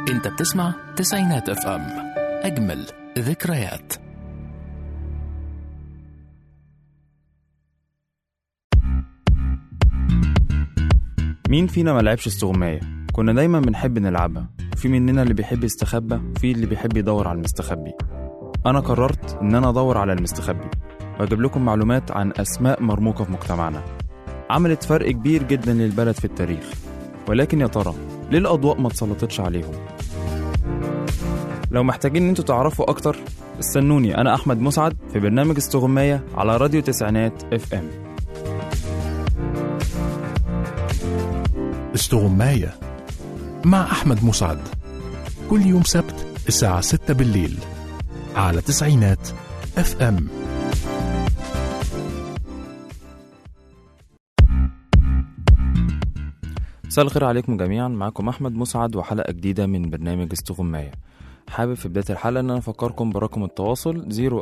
انت بتسمع تسعينات اف ام اجمل ذكريات مين فينا ما لعبش استغماية كنا دايما بنحب نلعبها في مننا اللي بيحب يستخبى وفي اللي بيحب يدور على المستخبي انا قررت ان انا ادور على المستخبي واجيب لكم معلومات عن اسماء مرموقة في مجتمعنا عملت فرق كبير جدا للبلد في التاريخ ولكن يا ترى ليه الاضواء ما اتسلطتش عليهم لو محتاجين ان انتوا تعرفوا اكتر استنوني انا احمد مسعد في برنامج استغماية على راديو تسعينات اف ام استغماية مع أحمد مسعد كل يوم سبت الساعة 6 بالليل على تسعينات اف ام مساء الخير عليكم جميعا معاكم احمد مسعد وحلقه جديده من برنامج استغمايه حابب في بدايه الحلقه ان انا افكركم برقم التواصل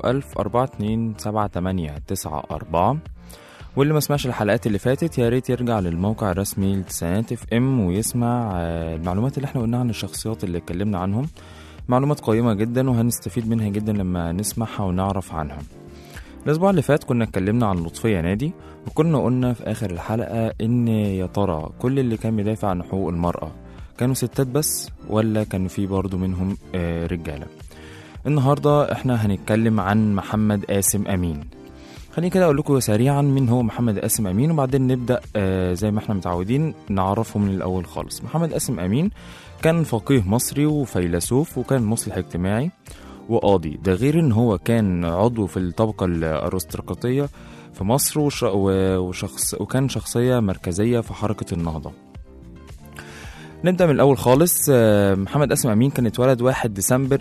010427894 واللي ما سمعش الحلقات اللي فاتت يا ريت يرجع للموقع الرسمي لتسعينات اف ام ويسمع آه، المعلومات اللي احنا قلناها عن الشخصيات اللي اتكلمنا عنهم معلومات قيمه جدا وهنستفيد منها جدا لما نسمعها ونعرف عنها الاسبوع اللي فات كنا اتكلمنا عن لطفيه نادي وكنا قلنا في اخر الحلقه ان يا ترى كل اللي كان بيدافع عن حقوق المراه كانوا ستات بس ولا كان في برضو منهم آه، رجاله النهارده احنا هنتكلم عن محمد قاسم امين خليني كده اقول لكم سريعا مين هو محمد قاسم امين وبعدين نبدا آه، زي ما احنا متعودين نعرفه من الاول خالص محمد قاسم امين كان فقيه مصري وفيلسوف وكان مصلح اجتماعي وقاضي ده غير ان هو كان عضو في الطبقه الارستقراطيه في مصر وش و- وشخص وكان شخصيه مركزيه في حركه النهضه نبدا من الاول خالص آه، محمد قاسم امين كان اتولد 1 ديسمبر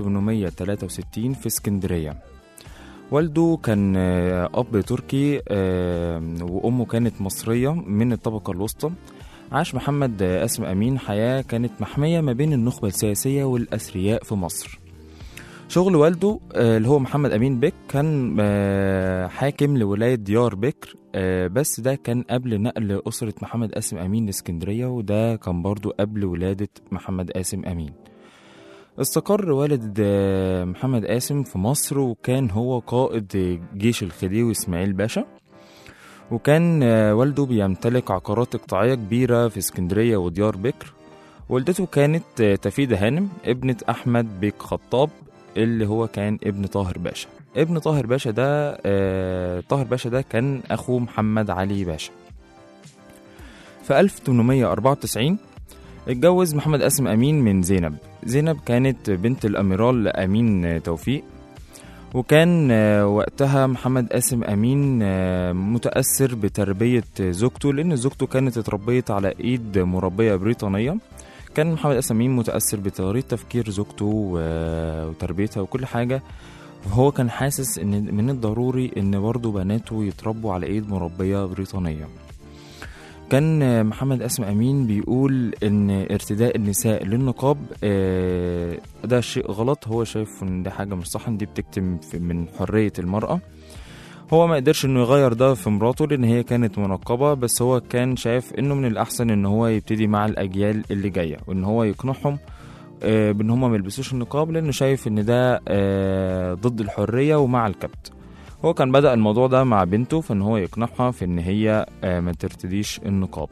1863 في اسكندريه والده كان آه، اب تركي آه، وامه كانت مصريه من الطبقه الوسطى عاش محمد آه، قاسم امين حياه كانت محميه ما بين النخبه السياسيه والاثرياء في مصر شغل والده آه، اللي هو محمد امين بك كان آه، حاكم لولايه ديار بكر آه، بس ده كان قبل نقل اسره محمد قاسم امين لاسكندريه وده كان برضو قبل ولاده محمد قاسم امين استقر والد آه، محمد قاسم في مصر وكان هو قائد جيش الخديوي اسماعيل باشا وكان آه، والده بيمتلك عقارات اقطاعية كبيرة في اسكندرية وديار بكر والدته كانت آه، تفيدة هانم ابنة أحمد بيك خطاب اللي هو كان ابن طاهر باشا ابن طاهر باشا ده آه، طاهر باشا ده كان أخو محمد علي باشا في 1894 اتجوز محمد قاسم أمين من زينب زينب كانت بنت الأميرال أمين توفيق وكان آه، وقتها محمد قاسم أمين آه، متأثر بتربية زوجته لأن زوجته كانت اتربيت على إيد مربية بريطانية كان محمد قاسم أمين متأثر بطريقة تفكير زوجته و- وتربيتها وكل حاجة وهو كان حاسس إن من الضروري إن برضه بناته يتربوا على إيد مربية بريطانية كان آه، محمد قاسم أمين بيقول إن ارتداء النساء للنقاب آه، ده شيء غلط هو شايف إن ده حاجة مش صح إن دي بتكتم في- من حرية المرأة هو ما قدرش انه يغير ده في مراته لان هي كانت منقبة بس هو كان شايف انه من الاحسن ان هو يبتدي مع الاجيال اللي جاية وان هو يقنعهم آه، بان هم ما يلبسوش النقاب لانه شايف ان ده آه، ضد الحرية ومع الكبت هو كان بدأ الموضوع ده مع بنته فان هو يقنعها في ان هي آه، ما ترتديش النقاب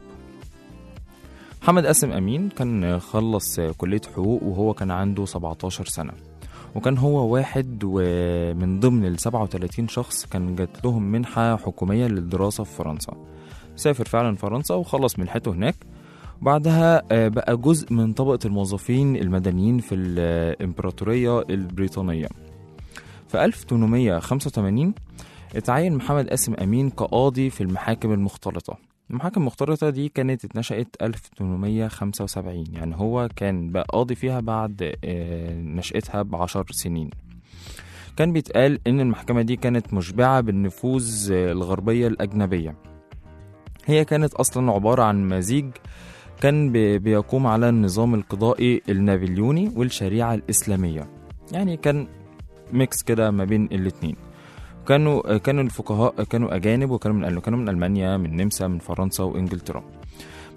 محمد قاسم امين كان آه، خلص آه، كلية حقوق وهو كان عنده 17 سنة وكان هو واحد ومن ضمن ال 37 شخص كان جات لهم منحة حكومية للدراسة في فرنسا سافر فعلا فرنسا وخلص منحته هناك بعدها آه، بقى جزء من طبقة الموظفين المدنيين في الإمبراطورية البريطانية في 1885 اتعين محمد قاسم أمين كقاضي في المحاكم المختلطة المحاكم المختلطة دي كانت اتنشأت 1875 يعني هو كان بقى قاضي فيها بعد آه، نشأتها بعشر سنين كان بيتقال إن المحكمة دي كانت مشبعة بالنفوذ آه، الغربية الأجنبية هي كانت أصلا عبارة عن مزيج كان بي- بيقوم على النظام القضائي النابليوني والشريعة الإسلامية يعني كان ميكس كده ما بين الاتنين كانوا كانوا الفقهاء كانوا اجانب وكانوا من كانوا من المانيا من النمسا من فرنسا وانجلترا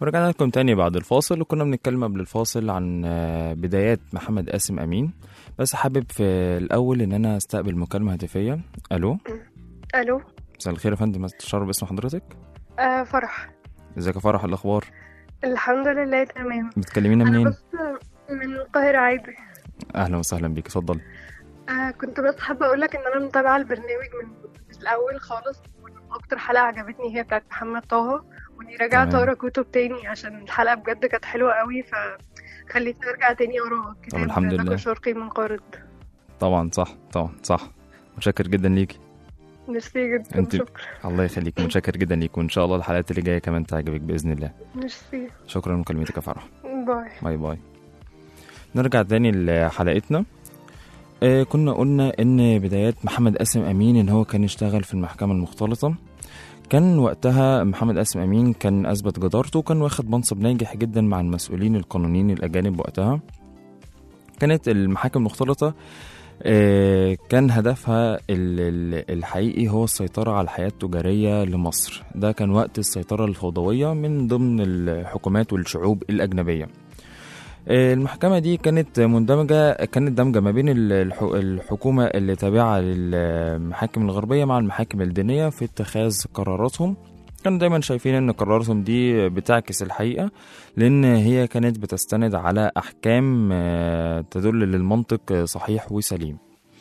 ورجعنا لكم تاني بعد الفاصل وكنا بنتكلم قبل الفاصل عن آه، بدايات محمد قاسم أمين بس حابب في الأول إن أنا أستقبل مكالمة هاتفية ألو الو مساء الخير يا فندم تشرف باسم حضرتك آه فرح ازيك يا فرح الأخبار الحمد لله تمام بتكلمينا انا منين بس من القاهرة عادي أهلا وسهلا بيك اتفضل آه كنت بس حابة اقول لك ان انا متابعة البرنامج من من الاول خالص وإن اكتر حلقة عجبتني هي بتاعت محمد طه واني راجعة تمام. اقرا كتب تاني عشان الحلقة بجد كانت حلوة قوي فخليتني ارجع تاني اقراها كتاب الحمد زكي لله. شرقي منقرض طبعا صح طبعا صح متشكر جدا ليكي ميرسي جدا انت- شكرا الله يخليك متشكر جدا ليك وإن شاء الله الحلقات اللي جاية كمان تعجبك بإذن الله ميرسي شكرا لمكالمتك يا فرح باي باي باي نرجع تاني لحلقتنا آه كنا قلنا ان بدايات محمد قاسم امين ان هو كان يشتغل في المحكمه المختلطه كان وقتها محمد قاسم امين كان اثبت جدارته وكان واخد منصب ناجح جدا مع المسؤولين القانونيين الاجانب وقتها كانت المحاكم المختلطه آه، كان هدفها ال- ال- الحقيقي هو السيطرة على الحياة التجارية لمصر ده كان وقت السيطرة الفوضوية من ضمن الحكومات والشعوب الأجنبية آه، المحكمة دي كانت مندمجة كانت دمجة ما بين ال- الح- الحكومة اللي تابعة للمحاكم الغربية مع المحاكم الدينية في اتخاذ قراراتهم كانوا دايما شايفين ان قراراتهم دي بتعكس الحقيقة لان هي كانت بتستند على احكام آه، تدل للمنطق آه، صحيح وسليم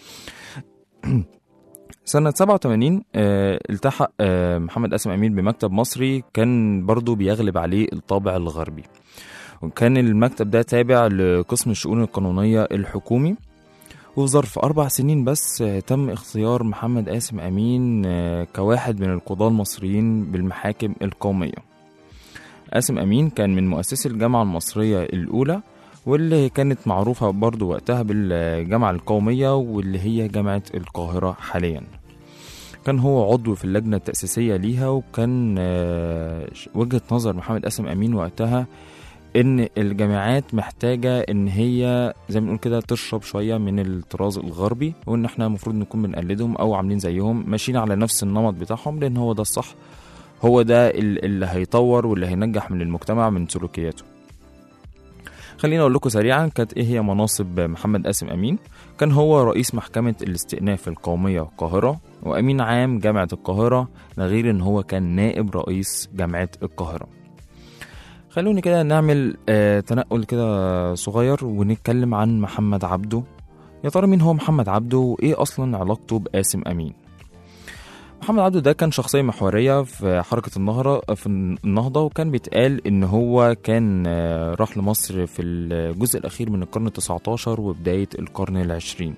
سنة 87 آه، التحق آه، محمد قاسم أمين بمكتب مصري كان برضو بيغلب عليه الطابع الغربي وكان المكتب ده تابع لقسم الشؤون القانونية الحكومي وفي ظرف أربع سنين بس آه، تم اختيار محمد قاسم أمين آه، كواحد من القضاة المصريين بالمحاكم القومية قاسم أمين كان من مؤسسي الجامعة المصرية الأولى واللي كانت معروفة برضو وقتها بالجامعة القومية واللي هي جامعة القاهرة حاليا كان هو عضو في اللجنة التأسيسية ليها وكان آه، وجهة نظر محمد قاسم أمين وقتها ان الجامعات محتاجه ان هي زي ما بنقول كده تشرب شويه من الطراز الغربي وان احنا المفروض نكون بنقلدهم او عاملين زيهم ماشيين على نفس النمط بتاعهم لان هو ده الصح هو ده ال- اللي هيطور واللي هينجح من المجتمع من سلوكياته خليني اقول لكم سريعا كانت ايه هي مناصب محمد قاسم امين كان هو رئيس محكمة الاستئناف القومية القاهرة وأمين عام جامعة القاهرة ده غير إن هو كان نائب رئيس جامعة القاهرة خلوني كده نعمل آه تنقل كده صغير ونتكلم عن محمد عبده يا ترى مين هو محمد عبده وايه اصلا علاقته بقاسم امين محمد عبده ده كان شخصية محورية في حركة النهضة في النهضة وكان بيتقال إن هو كان آه، راح لمصر في الجزء الأخير من القرن التسعة عشر وبداية القرن العشرين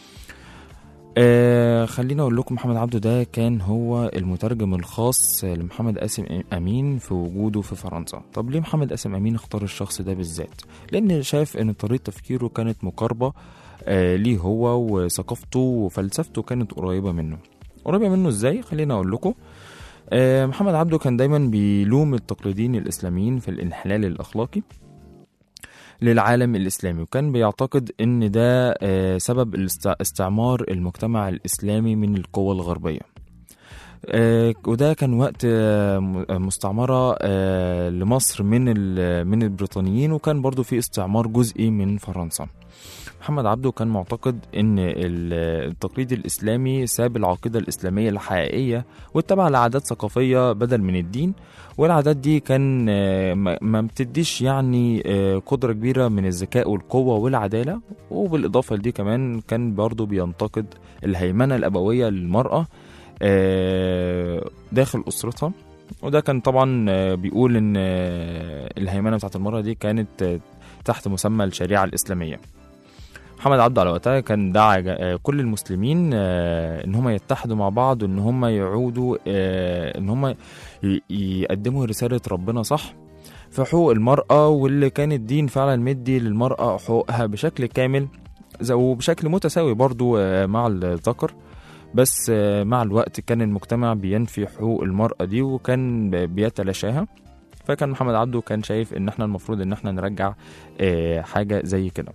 آه خليني أقول لكم محمد عبده ده كان هو المترجم الخاص لمحمد قاسم أمين في وجوده في فرنسا طب ليه محمد قاسم أمين اختار الشخص ده بالذات لأن شاف إن طريقة تفكيره كانت مقاربة آه ليه هو وثقافته وفلسفته كانت قريبة منه قريبة منه ازاي خلينا اقول لكم آه، محمد عبده كان دايما بيلوم التقليديين الاسلاميين في الانحلال الاخلاقي للعالم الاسلامي وكان بيعتقد ان ده آه، سبب الاست- استعمار المجتمع الاسلامي من القوى الغربيه آه، وده كان وقت آه، م- آه، مستعمرة آه، لمصر من ال- من البريطانيين وكان برضو في استعمار جزئي من فرنسا محمد عبده كان معتقد ان ال- التقليد الاسلامي ساب العقيده الاسلاميه الحقيقيه واتبع لعادات ثقافيه بدل من الدين والعادات دي كان آه، ما ما بتديش يعني آه، قدره كبيره من الذكاء والقوه والعداله وبالاضافه لدي كمان كان برضه بينتقد الهيمنه الابويه للمراه آه، داخل اسرتها وده كان طبعا آه، بيقول ان آه، الهيمنه بتاعت المراه دي كانت آه، تحت مسمى الشريعه الاسلاميه محمد عبده على وقتها كان دعا ج- آه، كل المسلمين آه، ان هم يتحدوا مع بعض وان هم يعودوا آه، ان هم ي- يقدموا رساله ربنا صح في حقوق المراه واللي كان الدين فعلا مدي للمراه حقوقها بشكل كامل ز- وبشكل متساوي برضو آه، مع الذكر بس آه، مع الوقت كان المجتمع بينفي حقوق المرأة دي وكان ب- بيتلاشاها فكان محمد عبده كان شايف ان احنا المفروض ان احنا نرجع آه، حاجة زي كده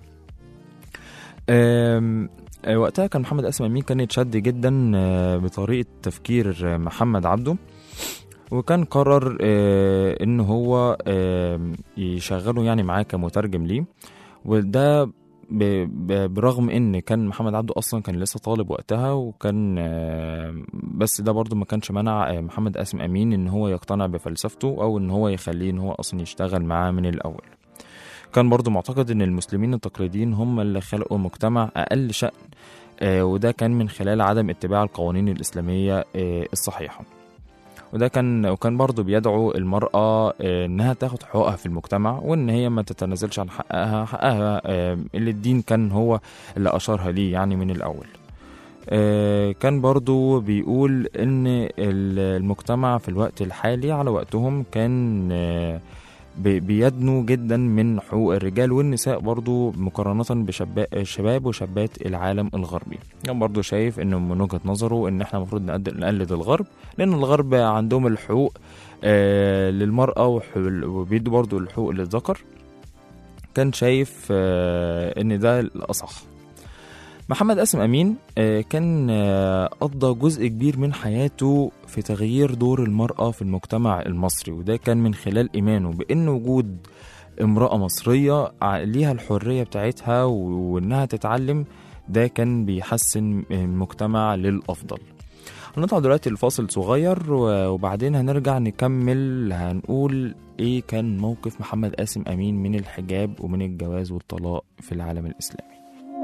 آم، آه، وقتها كان محمد قاسم امين كان يتشد جدا آه، بطريقه تفكير آه، محمد عبده وكان قرر آه، ان هو آه، يشغله يعني معاه كمترجم ليه وده ب- ب- برغم ان كان محمد عبده اصلا كان لسه طالب وقتها وكان آه، بس ده برضو ما كانش منع آه، محمد قاسم امين ان هو يقتنع بفلسفته او ان هو يخليه ان هو اصلا يشتغل معاه من الاول كان برضو معتقد ان المسلمين التقليديين هم اللي خلقوا مجتمع اقل شأن آه، وده كان من خلال عدم اتباع القوانين الإسلامية آه، الصحيحة وده كان وكان برضه بيدعو المرأة آه، إنها تاخد حقوقها في المجتمع وإن هي ما تتنازلش عن حقها حقها آه، اللي الدين كان هو اللي أشارها ليه يعني من الأول آه، كان برضو بيقول إن ال- المجتمع في الوقت الحالي على وقتهم كان آه، بي- بيدنوا جدا من حقوق الرجال والنساء برضو مقارنة بشباب وشابات العالم الغربي كان برضو شايف انه من وجهة نظره ان احنا المفروض نقد- نقلد الغرب لان الغرب عندهم الحقوق آه للمرأة وح- وبيدوا برضو الحقوق للذكر كان شايف آه ان ده الأصح محمد قاسم أمين آه، كان آه، قضى جزء كبير من حياته في تغيير دور المرأة في المجتمع المصري وده كان من خلال إيمانه بأن وجود امرأة مصرية ع- ليها الحرية بتاعتها و- وإنها تتعلم ده كان بيحسن المجتمع للأفضل هنطلع دلوقتي الفاصل صغير و- وبعدين هنرجع نكمل هنقول ايه كان موقف محمد قاسم أمين من الحجاب ومن الجواز والطلاق في العالم الإسلامي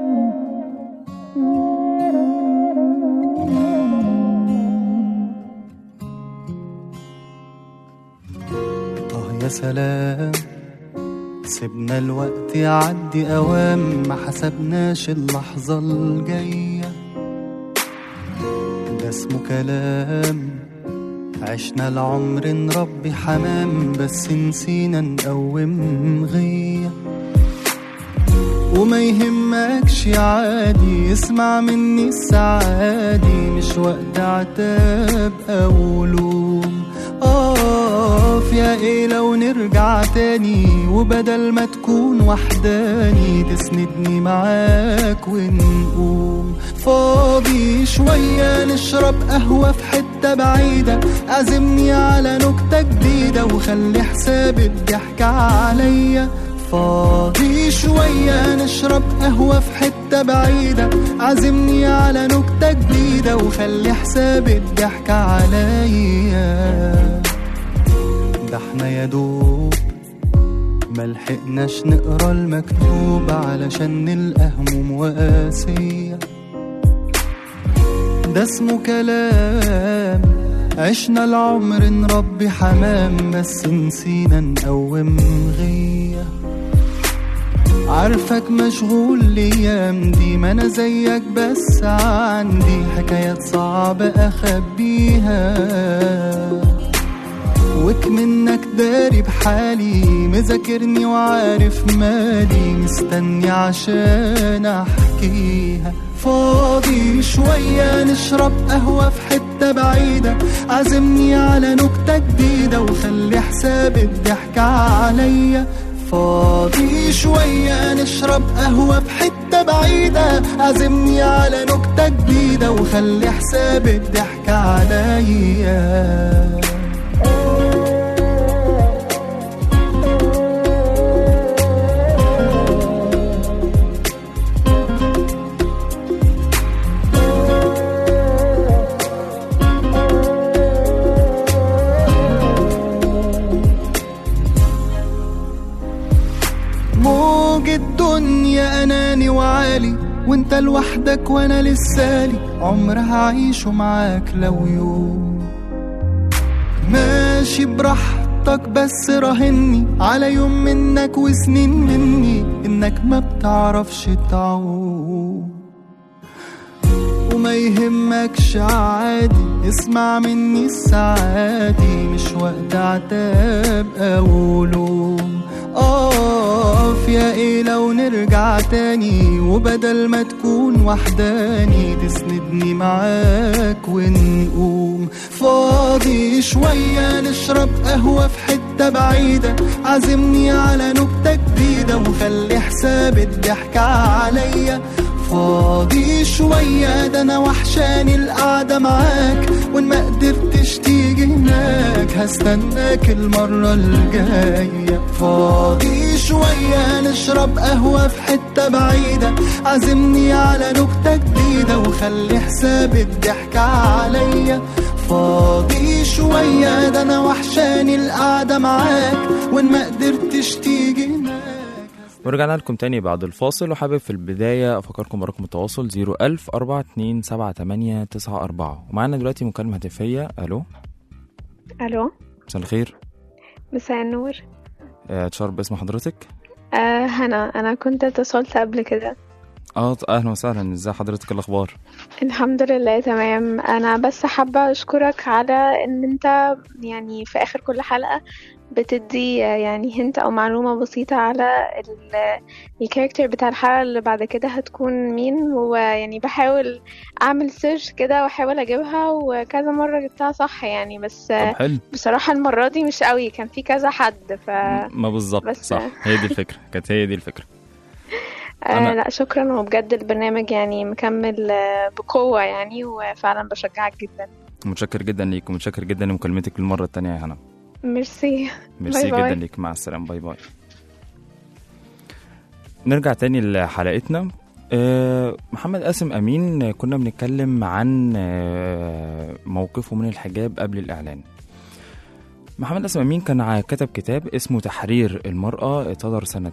آه يا سلام سيبنا الوقت يعدي أوام ما حسبناش اللحظة الجاية ده اسمه كلام عشنا العمر نربي حمام بس نسينا نقوم غيه وما يهمكش عادي اسمع مني السعادي مش وقت عتاب او لوم اقف يا ايه لو نرجع تاني وبدل ما تكون وحداني تسندني معاك ونقوم فاضي شوية نشرب قهوة في حتة بعيدة عزمني على نكتة جديدة وخلي حساب الضحكة عليا فاضي شوية نشرب قهوة في حتة بعيدة عزمني على نكتة جديدة وخلي حساب الضحكة عليا ده احنا يا دوب ملحقناش نقرا المكتوب علشان نلقى هموم وقاسية ده اسمه كلام عشنا العمر نربي حمام بس نسينا نقوم غيه عارفك مشغول الايام دي ما انا زيك بس عندي حكايات صعبة اخبيها وك منك داري بحالي مذاكرني وعارف مالي مستني عشان احكيها فاضي شوية نشرب قهوة في حتة بعيدة عزمني على نكتة جديدة وخلي حساب الضحكة عليا فاضي شوية نشرب قهوة في حتة بعيدة عزمني على نكتة جديدة وخلي حساب الضحكة عليا موج الدنيا اناني وعالي وانت لوحدك وانا لسالي عمر هعيشه معاك لو يوم ماشي براحتك بس راهني على يوم منك وسنين مني انك ما بتعرفش تعوم وما يهمكش عادي اسمع مني السعادي مش وقت عتاب او لوم اقف يا ايه لو نرجع تاني وبدل ما تكون وحداني تسندني معاك ونقوم فاضي شوية نشرب قهوة في حتة بعيدة عزمني على نكتة جديدة وخلي حساب الضحكة عليا فاضي شوية ده أنا وحشاني القعدة معاك وإن ما قدرتش تيجي هناك هستناك المرة الجاية فاضي شوية نشرب قهوة في حتة بعيدة عزمني على نكتة جديدة وخلي حساب الضحك عليا فاضي شوية ده أنا وحشاني القعدة معاك وإن ما قدرتش تيجي هناك ورجعنا لكم تاني بعد الفاصل وحابب في البداية أفكركم برقم التواصل 01000 4278 94 ومعانا دلوقتي مكالمة هاتفية ألو الو مساء الخير مساء النور آه، اتشرف باسم حضرتك آه هنا انا كنت اتصلت قبل كده اه اهلا وسهلا ازي حضرتك إيه الاخبار الحمد لله تمام انا بس حابة اشكرك على ان انت يعني في اخر كل حلقة بتدي يعني هنت او معلومة بسيطة على ال- الكاركتر بتاع الحلقة اللي بعد كده هتكون مين ويعني بحاول اعمل سيرش كده واحاول اجيبها وكذا مرة جبتها صح يعني بس طب حلو بصراحة المرة دي مش قوي كان في كذا حد ف ما بالظبط بس- صح هي دي الفكرة كانت هي دي الفكرة آه أنا- لا شكرا وبجد البرنامج يعني مكمل آه، بقوة يعني وفعلا بشجعك جدا متشكر جدا ليك ومتشكر جدا لمكالمتك للمرة التانية يا هنا ميرسي ميرسي باي باي. جدا ليك مع السلامة باي باي نرجع تاني لحلقتنا آه، محمد قاسم أمين آه، كنا بنتكلم عن آه، موقفه من الحجاب قبل الإعلان محمد قاسم أمين كان ع- كتب كتاب اسمه تحرير المرأة صدر سنة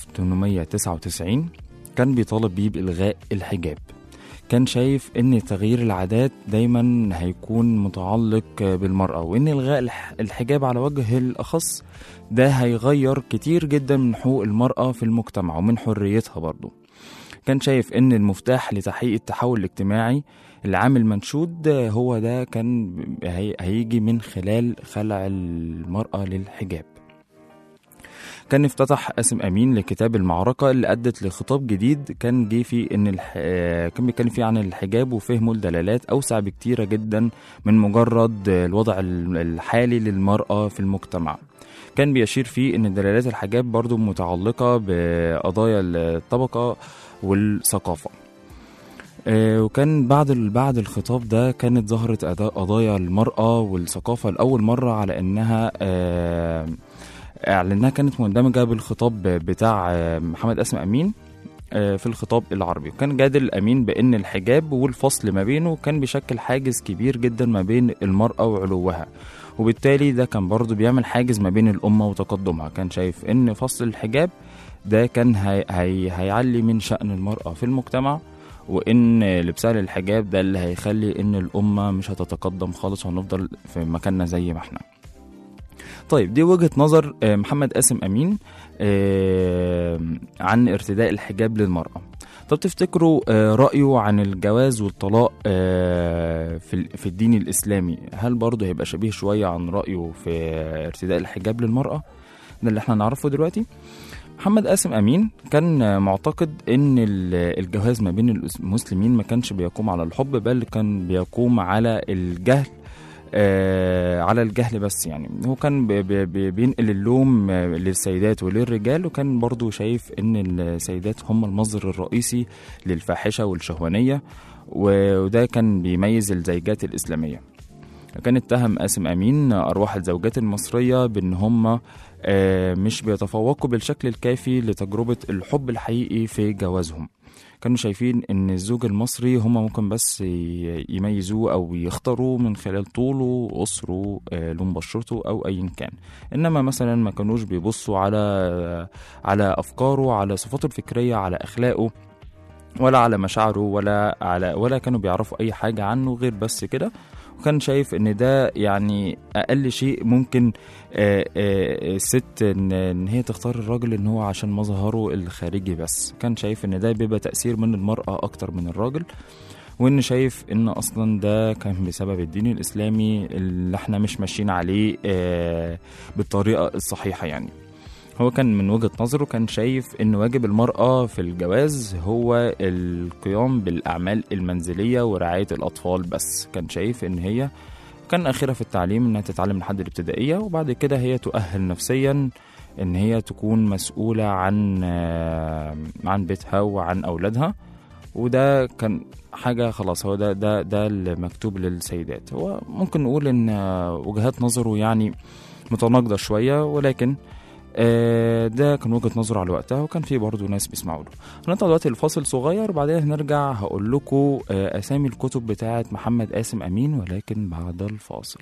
1899 كان بيطالب بيه بإلغاء الحجاب كان شايف ان تغيير العادات دايما هيكون متعلق بالمرأة وان الغاء الح- الحجاب على وجه الاخص ده هيغير كتير جدا من حقوق المرأة في المجتمع ومن حريتها برضو كان شايف ان المفتاح لتحقيق التحول الاجتماعي العام المنشود هو ده كان هي- هيجي من خلال خلع المرأة للحجاب كان افتتح قاسم امين لكتاب المعركه اللي ادت لخطاب جديد كان جه فيه ان الح... آه، كان بيتكلم فيه عن الحجاب وفهمه الدلالات اوسع بكتيره جدا من مجرد الوضع ال- الحالي للمراه في المجتمع كان بيشير فيه ان دلالات الحجاب برضو متعلقه بقضايا الطبقه والثقافه آه، وكان بعد ال- بعد الخطاب ده كانت ظهرت أدا- قضايا المرأة والثقافة لأول مرة على إنها آه، لأنها كانت مندمجة بالخطاب بتاع آه، محمد قاسم أمين آه، في الخطاب العربي وكان جادل أمين بأن الحجاب والفصل ما بينه كان بيشكل حاجز كبير جدا ما بين المرأة وعلوها وبالتالي ده كان برضه بيعمل حاجز ما بين الأمة وتقدمها كان شايف أن فصل الحجاب ده كان هي هي هيعلي من شأن المرأة في المجتمع وان لبسها للحجاب ده اللي هيخلي ان الامه مش هتتقدم خالص وهنفضل في مكاننا زي ما احنا طيب دي وجهه نظر آه، محمد قاسم امين آه، عن ارتداء الحجاب للمراه طب تفتكروا آه، رايه عن الجواز والطلاق آه، في ال- في الدين الاسلامي هل برضه هيبقى شبيه شويه عن رايه في ارتداء الحجاب للمراه ده اللي احنا نعرفه دلوقتي محمد قاسم امين كان معتقد ان ال- الجواز ما بين المسلمين ما كانش بيقوم على الحب بل كان بيقوم على الجهل آه على الجهل بس يعني هو كان بي- بي- بي- بينقل اللوم آه، للسيدات وللرجال وكان برضو شايف ان السيدات هم المصدر الرئيسي للفاحشة والشهوانية و- وده كان بيميز الزيجات الإسلامية كان اتهم قاسم أمين أرواح الزوجات المصرية بأن هم آه، مش بيتفوقوا بالشكل الكافي لتجربة الحب الحقيقي في جوازهم كانوا شايفين ان الزوج المصري هم ممكن بس ي- يميزوه او يختاروه من خلال طوله قصره آه، لون بشرته او ايا كان انما مثلا ما كانوش بيبصوا على على افكاره على صفاته الفكريه على اخلاقه ولا على مشاعره ولا على ولا كانوا بيعرفوا اي حاجه عنه غير بس كده وكان شايف ان ده يعني اقل شيء ممكن آه، آه، الست ان إن هي تختار الراجل ان هو عشان مظهره الخارجي بس كان شايف ان ده بيبقى تأثير من المرأة اكتر من الراجل وان شايف ان اصلا ده كان بسبب الدين الاسلامي اللي احنا مش ماشيين عليه آه، بالطريقة الصحيحة يعني هو كان من وجهة نظره كان شايف ان واجب المرأة في الجواز هو القيام بالاعمال المنزلية ورعاية الاطفال بس كان شايف ان هي كان اخرها في التعليم انها تتعلم لحد الابتدائيه وبعد كده هي تؤهل نفسيا ان هي تكون مسؤوله عن آه، عن بيتها وعن اولادها وده كان حاجة خلاص هو ده ده ده المكتوب للسيدات هو ممكن نقول إن آه، وجهات نظره يعني متناقضة شوية ولكن آه، ده كان وجهة نظره على وقتها وكان في برضه ناس بيسمعوا له هنطلع دلوقتي الفاصل صغير بعدين هنرجع هقول لكم آه، أسامي الكتب بتاعة محمد قاسم أمين ولكن بعد الفاصل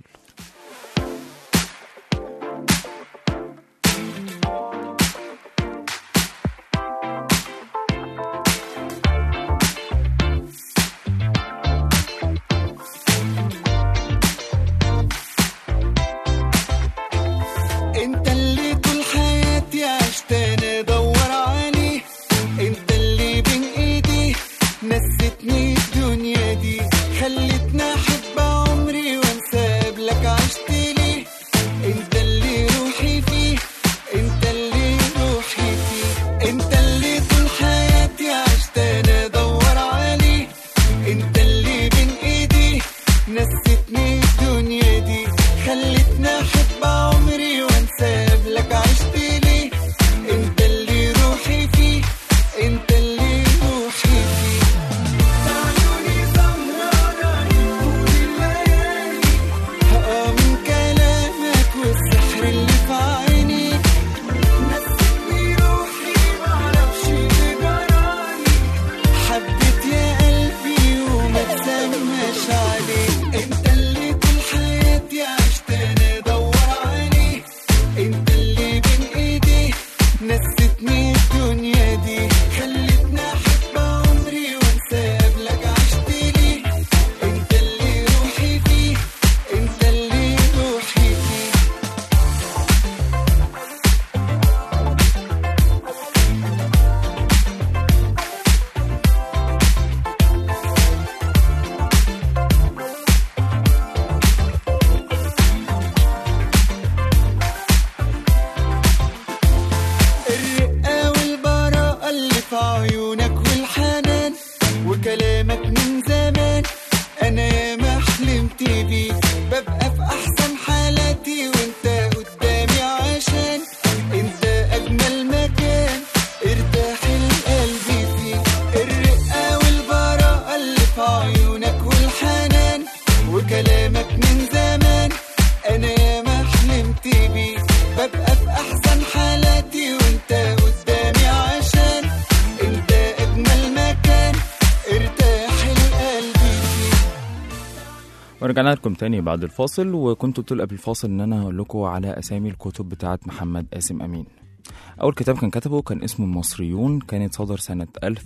انت اللي طول حياتي عشت انا ادور عليه انت اللي بين ايدي نستني الدنيا دي خلتني احب عمري وانسى قبلك عشت ليه انت اللي روحي فيه انت اللي روحي فيه انت اللي طول حياتي عشت انا ادور عليه انت اللي بين ايدي نستني الدنيا دي خلتني احب عمري وانسى قبلك عشت ليه انت اللي روحي فيه انت اللي روحي فيه تعالوني سهرانة طول الليالي هقى من كلامك والسحر اللي في عينيك نسيتني روحي معرفش اللي جرالي حبيت يا قلبي وما تسماش عليه انت اللي طول حياتي عشت انا ادور عليه انت اللي بين ايدي نستني الدنيا دي خلتني احب عمري وانسى قبلك عشت ليه انت اللي روحي فيه انت اللي روحي فيه الرقة والبراءة اللي في عيونك والحنان وكلامك من زمان أنا ياما حلمت بيه ببقى في أحسن حالاتي وأنت قدامي عشان أنت أجمل مكان ارتاح القلب فيه الرقة والبراءة اللي في عيونك والحنان وكلامك من زمان أنا ياما حلمت بيه ببقى في أحسن حالاتي وأنت قدامي عشان أنت أجمل مكان ارتاح القلب فيه ورجعنا لكم تاني بعد الفاصل وكنت قلت قبل الفاصل ان انا هقول لكم على اسامي الكتب بتاعه محمد قاسم امين اول كتاب كان كتبه كان اسمه المصريون كانت صدر سنه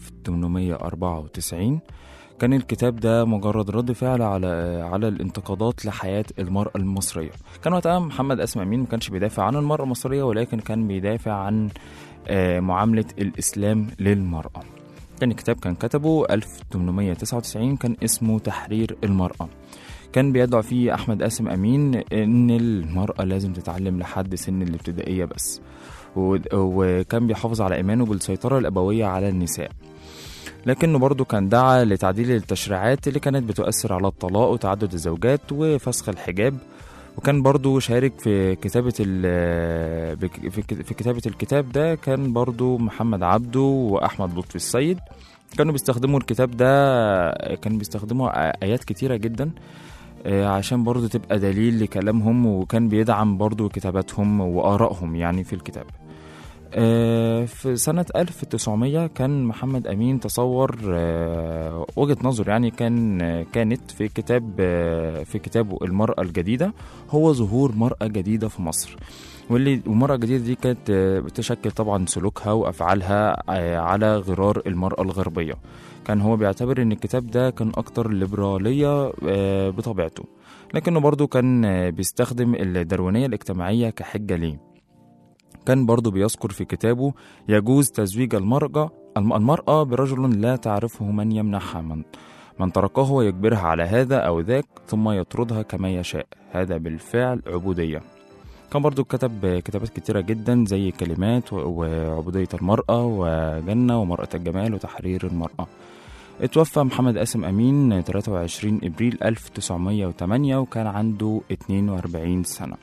1894 كان الكتاب ده مجرد رد فعل على على الانتقادات لحياه المراه المصريه كان وقتها محمد قاسم امين ما كانش بيدافع عن المراه المصريه ولكن كان بيدافع عن آه، معامله الاسلام للمراه كان الكتاب كان كتبه 1899 كان اسمه تحرير المرأة كان بيدعو فيه أحمد قاسم أمين إن المرأة لازم تتعلم لحد سن الابتدائية بس و- وكان بيحافظ على إيمانه بالسيطرة الأبوية على النساء لكنه برضه كان دعا لتعديل التشريعات اللي كانت بتؤثر على الطلاق وتعدد الزوجات وفسخ الحجاب وكان برضه شارك في كتابة ال- بك- في ك- في كتابة الكتاب ده كان برضه محمد عبده وأحمد لطفي السيد كانوا بيستخدموا الكتاب ده كانوا بيستخدموا آ- آيات كتيرة جدا آه، عشان برضه تبقى دليل لكلامهم وكان بيدعم برضه كتاباتهم وآرائهم يعني في الكتاب آه، في سنة 1900 كان محمد أمين تصور آه، وجهة نظر يعني كان آه، كانت في كتاب آه، في كتابه المرأة الجديدة هو ظهور مرأة جديدة في مصر واللي والمرأة الجديدة دي كانت آه، بتشكل طبعا سلوكها وأفعالها آه، على غرار المرأة الغربية كان هو بيعتبر ان الكتاب ده كان اكتر ليبرالية آه، بطبيعته لكنه برضو كان آه، بيستخدم الدرونية الاجتماعية كحجة ليه كان برضو بيذكر في كتابه يجوز تزويج المرأة المرأة برجل لا تعرفه من يمنحها من من تركه ويجبرها على هذا أو ذاك ثم يطردها كما يشاء هذا بالفعل عبودية كان برضو كتب كتابات كتيرة جدا زي كلمات و- وعبودية المرأة وجنة ومرأة الجمال وتحرير المرأة اتوفى محمد قاسم أمين 23 إبريل 1908 وكان عنده 42 سنة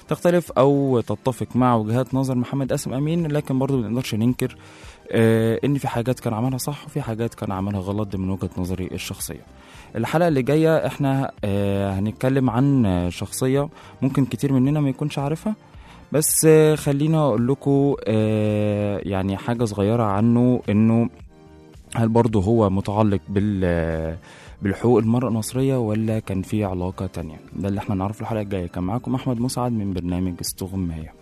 تختلف او تتفق مع وجهات نظر محمد قاسم امين لكن برضو ما نقدرش ننكر آه، ان في حاجات كان عملها صح وفي حاجات كان عملها غلط دي من وجهه نظري الشخصيه الحلقه اللي جايه احنا آه، هنتكلم عن آه، شخصيه ممكن كتير مننا ما يكونش عارفها بس آه، خلينا اقول لكم آه، يعني حاجه صغيره عنه انه هل برضه هو متعلق بال آه، بالحقوق المرأة المصرية ولا كان في علاقة تانية ده اللي احنا نعرفه الحلقة الجاية كان معاكم أحمد مسعد من برنامج استغماية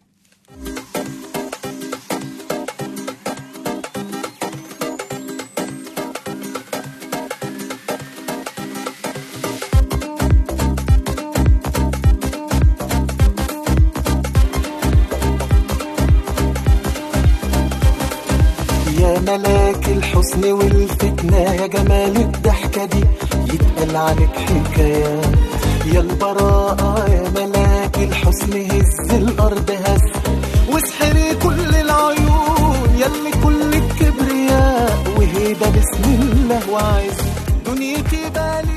يا ملاك الحسن والفتنة يا جمال الضحكة دي يتقال عنك حكايات يا البراءة يا ملاك الحسن هز الأرض هز واسحري كل العيون يلي كل الكبرياء وهيبة بسم الله وعز دنيتي بالي